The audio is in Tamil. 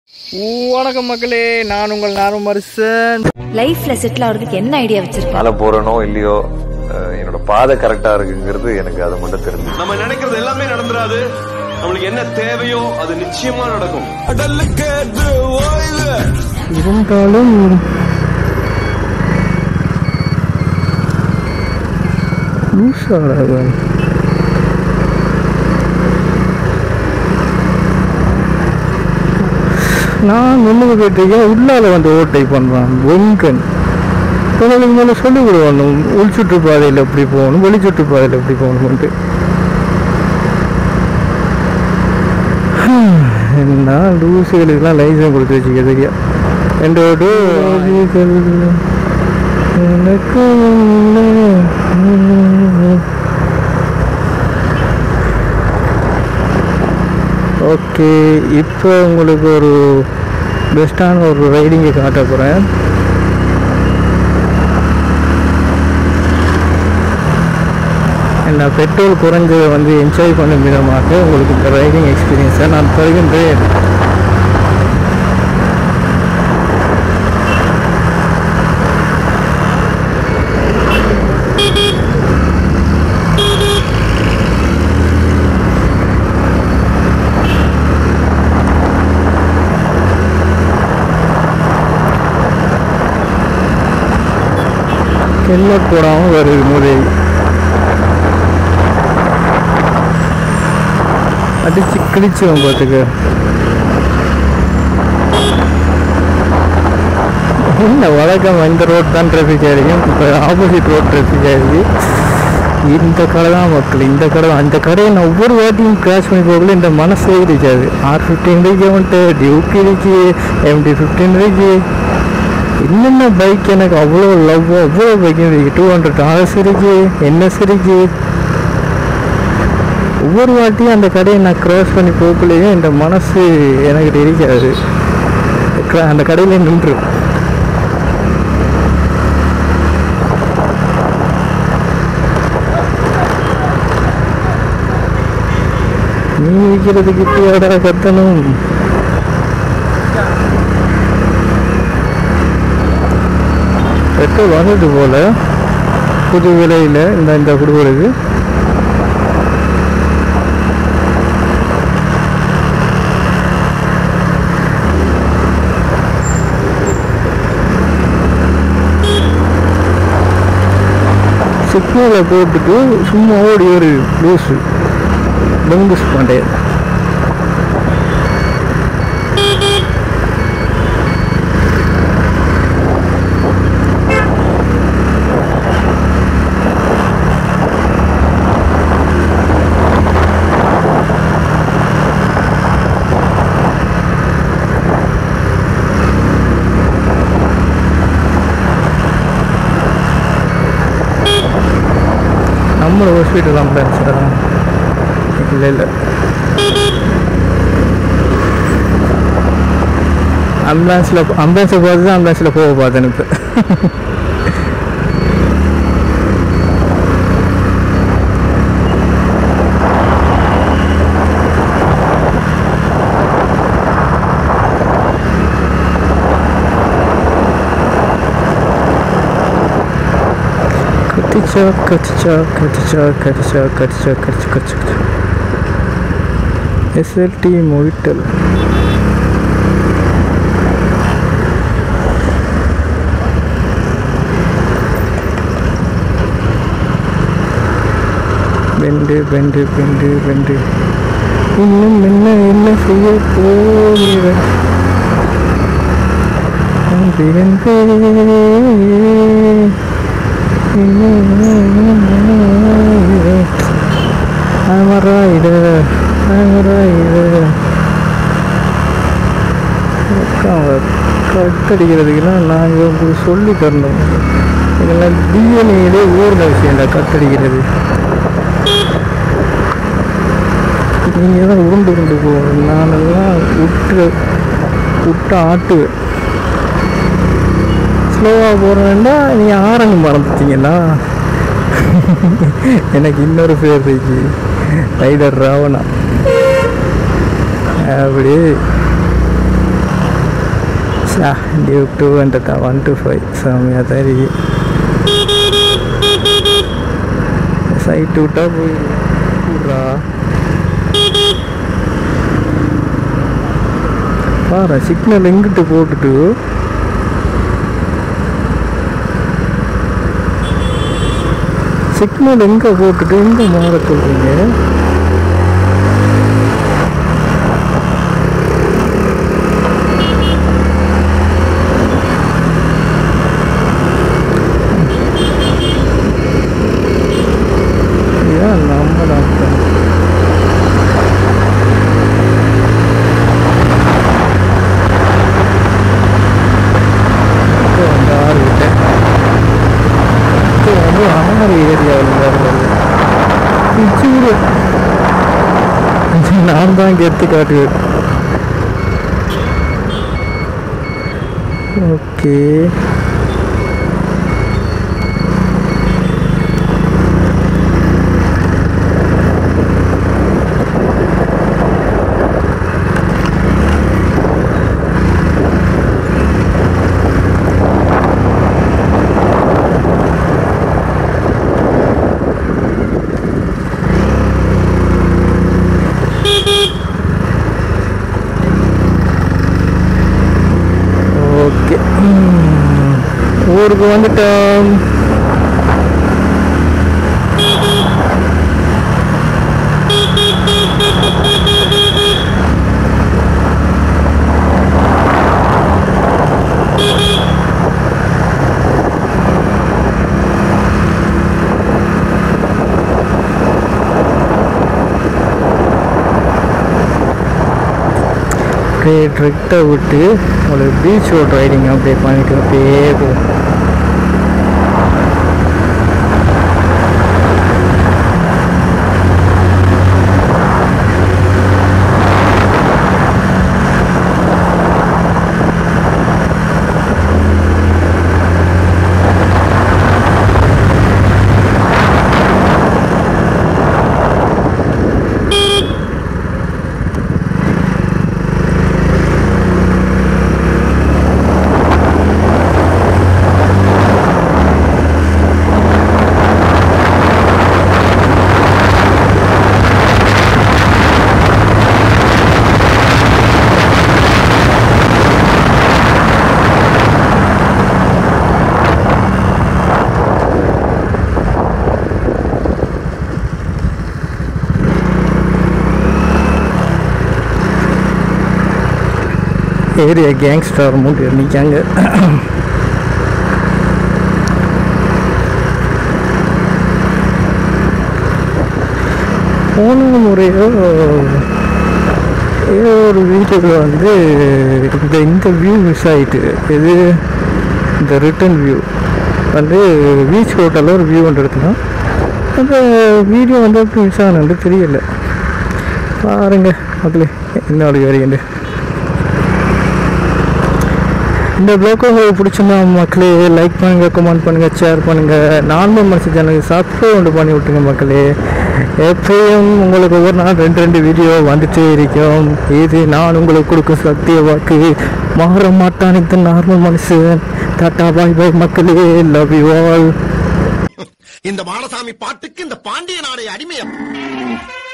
வணக்கம் மக்களே நான் உங்கள் நானும் மருசன் லைஃப்ல செட்டில் ஆகிறதுக்கு என்ன ஐடியா வச்சிருக்க மேல போறனோ இல்லையோ அஹ் என்னோட பாதை கரெக்டா இருக்குங்கிறது எனக்கு அது மட்டும் தெரிஞ்சு நம்ம நினைக்கிறது எல்லாமே நடந்துராது நம்மளுக்கு என்ன தேவையோ அது நிச்சயமா நடக்கும் இருந்தாலும் லூசாடா இவன். நான் நின்று போயிட்டுருக்கேன் உள்ளால வந்து ஓட்டை பண்ணுறான் வெங்கன் உங்களுக்கு மேலே சொல்லி விடுவானும் உள் சுற்றுப்பாதையில் எப்படி போகணும் வெளி சுற்றுப்பாதையில் எப்படி போகணும்ட்டு என்ன லூசுகளுக்கெல்லாம் லைசன்ஸ் கொடுத்து வச்சுக்க தெரியா ரெண்டு ஓட்டு எனக்கு ஓகே இப்போ உங்களுக்கு ஒரு பெஸ்ட்டான ஒரு ரைடிங்கை காட்ட போகிறேன் என்ன பெட்ரோல் குறைஞ்சதை வந்து என்ஜாய் பண்ணும் விதமாக உங்களுக்கு இந்த ரைடிங் எக்ஸ்பீரியன்ஸை நான் தருகின்றேன் ஹெல்மெட் போடாமல் வருது முதல் அடிச்சு கிழிச்சுவோம் பார்த்துக்க என்ன வழக்கம் இந்த ரோட் தான் டிராஃபிக் ஆகிருக்கும் இப்போ ஆப்போசிட் ரோட் டிராஃபிக் ஆகிருக்கு இந்த கடை தான் மக்கள் இந்த கடை தான் அந்த கடையை நான் ஒவ்வொரு வாட்டியும் கிராஷ் பண்ணி போகல இந்த மனசே இருக்காது ஆர் ஃபிஃப்டீன் இருக்கு அவன்ட்டு டியூக் இருக்கு எம்டி ஃபிஃப்டீன் இருக்கு என்னென்ன பைக் எனக்கு அவ்வளோ லவ் அவ்வளோ பைக் இருக்கு டூ ஹண்ட்ரட் ஆர்எஸ் இருக்கு என்எஸ் இருக்கு ஒவ்வொரு வாட்டியும் அந்த கடையை நான் க்ராஸ் பண்ணி போகலையும் இந்த மனசு எனக்கு இருக்காது க்ரா- அந்த கடையிலே நின்று நீ விற்கிறதுக்கு இப்படியாடா கத்தணும் பெட்ரோல் வந்துட்டு போல புது விலையில் இந்த இந்த கொடுக்குறது சிக்னலை போட்டுட்டு சும்மா ஓடி ஒரு லூஸு பெங்குஸ் பாண்டே நம்மளோட ஹாஸ்பிட்டல் ஆம்புலன்ஸ்டா இல்லை இல்லை ஆம்புலன்ஸில் ஆம்புலன்ஸை பார்த்து தான் ஆம்புலன்ஸில் போக பார்த்தேன் இப்போ கத்திச்சா கத்திச்சா கத்திச்சா கத்திச்சா கத்திச்சா கத்திச்சு கச்சு கச்சு எஸ்எல்டி மொயிட்டல் பெண்டு பெண்டு பெண்டு பெண்டு இன்னும் என்ன என்ன செய்ய போகிறேன் I'm a rider, I'm a rider. கட்டடிக்கிறதுக்கெல்லாம் நாங்கள் உங்களுக்கு சொல்லி தரணும் இதெல்லாம் டிஎன்ஏலே ஊர்ல விஷயம்டா கட்டடிக்கிறது நீங்கள் தான் உருண்டு கொண்டு போகணும் நானெல்லாம் விட்டு விட்டு ஆட்டுவேன் ஸ்லோவாக போகிறேன்டா நீங்கள் ஆரங்க மறந்துட்டீங்களா எனக்கு இன்னொரு பேர் இருக்கு ரைடர் ராவணா அப்படியே Duke two hundred one two five செம்மையாக தான் இருக்கு சைட்டு விட்டா போய் கூடுறா பாரு சிக்னல் எங்கிட்டு போட்டுட்டு சிக்னல் எங்கே போட்டுட்டு எங்கே மாற சொல்கிறீங்க ஏன் நம்ம டாக்டர் இது வந்து ஆறு விட்டேன் இது வந்து ஆறு ஏரியாவில் வருது இச்சூடு நான் தான் கெத்து காட்டுவேன் ஓகே ஓகே ம். ஊருக்கு வந்துட்டோம் அப்படியே ட்ரெக்டை விட்டு உங்களுக்கு பீச் ரோட் ரைடிங் அப்படியே பண்ணிட்டு அப்படியே போகும் ஏரியா கேங்ஸ்டர் மூட்டு நிற்காங்க போன முறையோ ஏதோ ஒரு வீட்டுக்கு வந்து இந்த இந்த வியூ மிஸ் ஆயிட்டு இது இந்த ரிட்டன் வியூ வந்து பீச் ஹோட்டலில் ஒரு வியூ ஒன்று எடுத்துனோம் அந்த வீடியோ வந்து எப்படி மிஸ் ஆனது தெரியல பாருங்க மக்களே என்ன அப்படி வரீங்க இந்த ப்ளாக் உங்களுக்கு பிடிச்சிருந்தா மக்களே லைக் பண்ணுங்க கமெண்ட் பண்ணுங்க ஷேர் பண்ணுங்க நார்மல் மனசு சேனலுக்கு சப்ஸ்கிரைப் ஒன்று பண்ணி விட்டுங்க மக்களே எப்பயும் உங்களுக்கு ஒவ்வொரு நாள் ரெண்டு ரெண்டு வீடியோ வந்துட்டே இருக்கும் இது நான் உங்களுக்கு கொடுக்கும் சத்திய வாக்கு மாற மாட்டான் இந்த நார்மல் மனுஷன் டாட்டா பாய் பாய் மக்களே லவ் யூ ஆல் இந்த மாடசாமி பாட்டுக்கு இந்த பாண்டிய நாடை அடிமையா